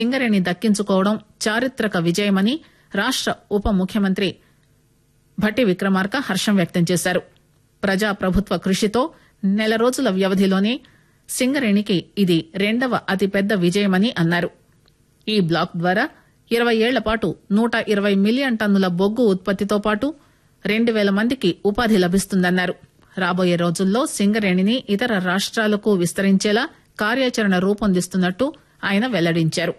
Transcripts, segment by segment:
సింగరేణి దక్కించుకోవడం చారిత్రక విజయమని రాష్ట ఉప ముఖ్యమంత్రి భట్టి విక్రమార్క హర్షం వ్యక్తం చేశారు ప్రజా ప్రభుత్వ కృషితో నెల రోజుల వ్యవధిలోనే సింగరేణికి ఇది రెండవ అతిపెద్ద విజయమని అన్నారు ఈ బ్లాక్ ద్వారా ఇరవై ఏళ్ల పాటు నూట ఇరవై మిలియన్ టన్నుల బొగ్గు ఉత్పత్తితో పాటు రెండు పేల మందికి ఉపాధి లభిస్తుందన్నారు రాబోయే రోజుల్లో సింగరేణిని ఇతర రాష్ట్రాలకు విస్తరించేలా కార్యాచరణ రూపొందిస్తున్నట్టు ఆయన వెల్లడించారు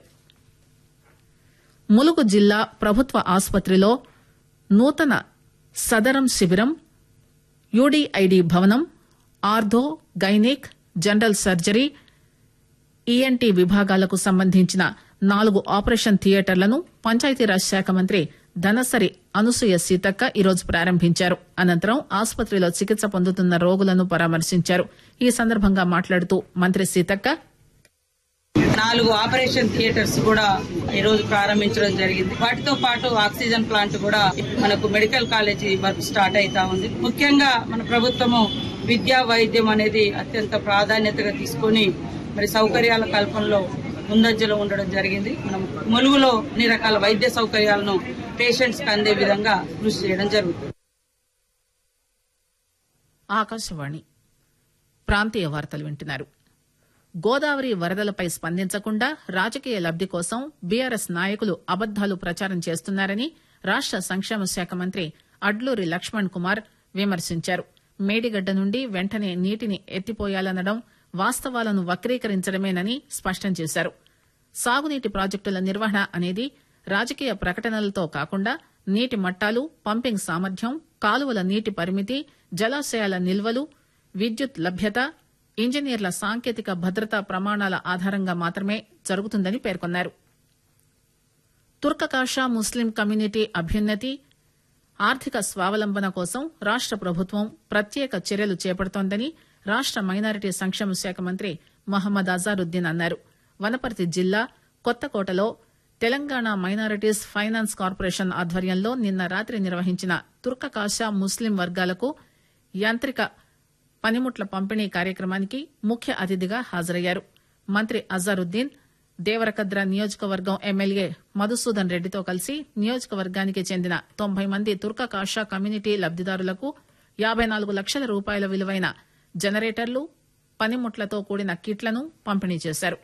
ములుగు జిల్లా ప్రభుత్వ ఆసుపత్రిలో నూతన సదరం శిబిరం యూడీఐడి భవనం ortho gynaec general surgery ENT విభాగాలకు సంబంధించిన నాలుగు ఆపరేషన్ థియేటర్లను పంచాయతీరాజ్ శాఖ మంత్రి ధనసరి అనసూయ సీతక్క ఈరోజు ప్రారంభించారు అనంతరం ఆసుపత్రిలో చికిత్స పొందుతున్న రోగులను పరామర్శించారు ఈ సందర్భంగా మాట్లాడుతూ మంత్రి సీతక్క నాలుగు ఆపరేషన్ థియేటర్స్ కూడా ఈ రోజు ప్రారంభించడం జరిగింది వాటితో పాటు ఆక్సిజన్ ప్లాంట్ కూడా మనకు మెడికల్ కాలేజీ వర్క్ స్టార్ట్ అవుతా ఉంది ముఖ్యంగా మన ప్రభుత్వము విద్యా వైద్యం అనేది అత్యంత ప్రాధాన్యతగా తీసుకొని మరి సౌకర్యాల కల్పనలో ముందంజలో ఉండడం జరిగింది మనం ములుగులో అన్ని రకాల వైద్య సౌకర్యాలను పేషెంట్స్ కి అందే విధంగా కృషి చేయడం జరుగుతుంది ఆకాశవాణి ప్రాంతీయ వార్తలు వింటున్నారు గోదావరి వరదలపై స్పందించకుండా రాజకీయ లబ్ది కోసం బీఆర్ఎస్ నాయకులు అబద్దాలు ప్రచారం చేస్తున్నారని రాష్ట సంక్షేమ శాఖ మంత్రి అడ్లూరి లక్ష్మణ్ కుమార్ విమర్శించారు మేడిగడ్డ నుండి వెంటనే నీటిని ఎత్తిపోయాలనడం వాస్తవాలను వక్రీకరించడమేనని స్పష్టం చేశారు సాగునీటి ప్రాజెక్టుల నిర్వహణ అనేది రాజకీయ ప్రకటనలతో కాకుండా నీటి మట్టాలు పంపింగ్ సామర్థ్యం కాలువల నీటి పరిమితి జలాశయాల నిల్వలు విద్యుత్ లభ్యత ఇంజనీర్ల సాంకేతిక భద్రతా ప్రమాణాల ఆధారంగా మాత్రమే జరుగుతుందని పేర్కొన్నారు తుర్కకాషా ముస్లిం కమ్యూనిటీ అభ్యున్నతి ఆర్థిక స్వావలంబన కోసం రాష్ట ప్రభుత్వం ప్రత్యేక చర్యలు చేపడుతోందని రాష్ట మైనారిటీ సంక్షేమ శాఖ మంత్రి మహమ్మద్ అజారుద్దీన్ అన్నారు వనపర్తి జిల్లా కొత్తకోటలో తెలంగాణ మైనారిటీస్ ఫైనాన్స్ కార్పొరేషన్ ఆధ్వర్యంలో నిన్న రాత్రి నిర్వహించిన తుర్కకాషా ముస్లిం వర్గాలకు యాంత్రిక పనిముట్ల పంపిణీ కార్యక్రమానికి ముఖ్య అతిథిగా హాజరయ్యారు మంత్రి అజారుద్దీన్ దేవరకద్ర నియోజకవర్గం ఎమ్మెల్యే మధుసూదన్ రెడ్డితో కలిసి నియోజకవర్గానికి చెందిన తొంభై మంది తుర్కకాషా కమ్యూనిటీ లబ్దిదారులకు యాబై నాలుగు లక్షల రూపాయల విలువైన జనరేటర్లు పనిముట్లతో కూడిన కిట్లను పంపిణీ చేశారు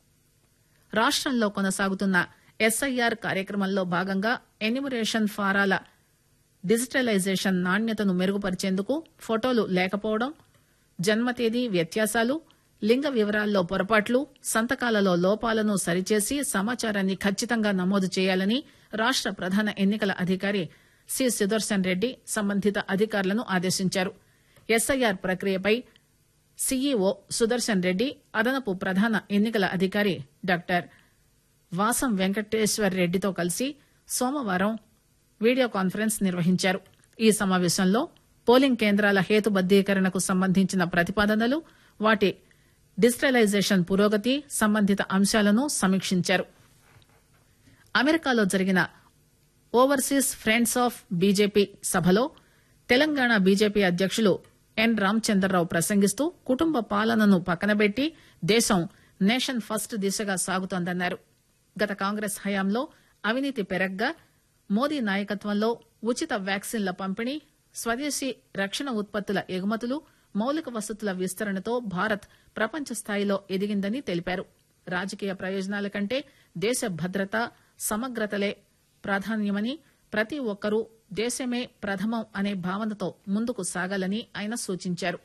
రాష్టంలో కొనసాగుతున్న ఎస్ఐఆర్ కార్యక్రమంలో భాగంగా ఎన్యూమరేషన్ ఫారాల డిజిటలైజేషన్ నాణ్యతను మెరుగుపరిచేందుకు ఫోటోలు లేకపోవడం జన్మ తేదీ వ్యత్యాసాలు లింగ వివరాల్లో పొరపాట్లు సంతకాలలో లోపాలను సరిచేసి సమాచారాన్ని ఖచ్చితంగా నమోదు చేయాలని రాష్ట ప్రధాన ఎన్నికల అధికారి సి సుదర్శన్ రెడ్డి సంబంధిత అధికారులను ఆదేశించారు ఎస్ఐఆర్ ప్రక్రియపై సీఈఓ సుదర్శన్ రెడ్డి అదనపు ప్రధాన ఎన్నికల అధికారి డాక్టర్ వాసం వెంకటేశ్వర్ రెడ్డితో కలిసి సోమవారం వీడియో కాన్ఫరెన్స్ నిర్వహించారు ఈ సమావేశంలో పోలింగ్ కేంద్రాల హేతుబద్దీకరణకు సంబంధించిన ప్రతిపాదనలు వాటి డిజిటలైజేషన్ పురోగతి సంబంధిత అంశాలను సమీక్షించారు అమెరికాలో జరిగిన ఓవర్సీస్ ఫ్రెండ్స్ ఆఫ్ బీజేపీ సభలో తెలంగాణ బీజేపీ అధ్యకులు ఎన్ రామచంద్రరావు ప్రసంగిస్తూ కుటుంబ పాలనను పక్కనబెట్టి దేశం నేషన్ ఫస్ట్ దిశగా సాగుతోందన్నారు గత కాంగ్రెస్ హయాంలో అవినీతి పెరగ్గా మోదీ నాయకత్వంలో ఉచిత వ్యాక్సిన్ల పంపిణీ స్వదేశీ రక్షణ ఉత్పత్తుల ఎగుమతులు మౌలిక వసతుల విస్తరణతో భారత్ ప్రపంచ స్థాయిలో ఎదిగిందని తెలిపారు రాజకీయ ప్రయోజనాల కంటే దేశ భద్రత సమగ్రతలే ప్రాధాన్యమని ప్రతి ఒక్కరూ దేశమే ప్రథమం అనే భావనతో ముందుకు సాగాలని ఆయన సూచించారు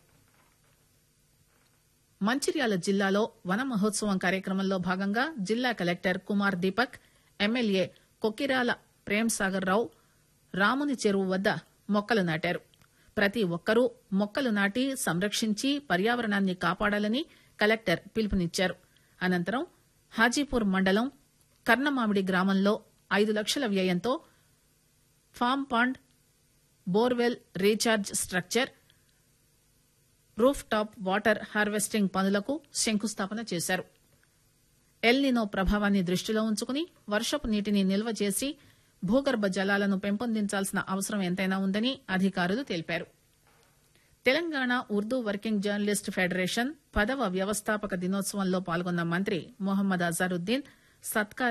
మంచిర్యాల జిల్లాలో వన మహోత్సవం కార్యక్రమంలో భాగంగా జిల్లా కలెక్టర్ కుమార్ దీపక్ ఎమ్మెల్యే కొక్కిరాల ప్రేమ్ సాగర్ రావు రాముని చెరువు వద్ద మొక్కలు నాటారు ప్రతి ఒక్కరూ మొక్కలు నాటి సంరక్షించి పర్యావరణాన్ని కాపాడాలని కలెక్టర్ పిలుపునిచ్చారు అనంతరం హాజీపూర్ మండలం కర్ణమామిడి గ్రామంలో ఐదు లక్షల వ్యయంతో farm pond borewell recharge structure roof top water harvesting పనులకు శంకుస్థాపన చేశారు ఎల్నినో ప్రభావాన్ని దృష్టిలో ఉంచుకుని వర్షపు నీటిని నిల్వ చేసి భూగర్భ జలాలను పెంపొందించాల్సిన అవసరం ఎంతైనా ఉందని అధికారులు తెలిపారు Telangana Urdu working journalist federation పదవ వ్యవస్థాపక దినోత్సవంలో పాల్గొన్న మంత్రి మొహమ్మద్ అజారుద్దీన్ సత్కార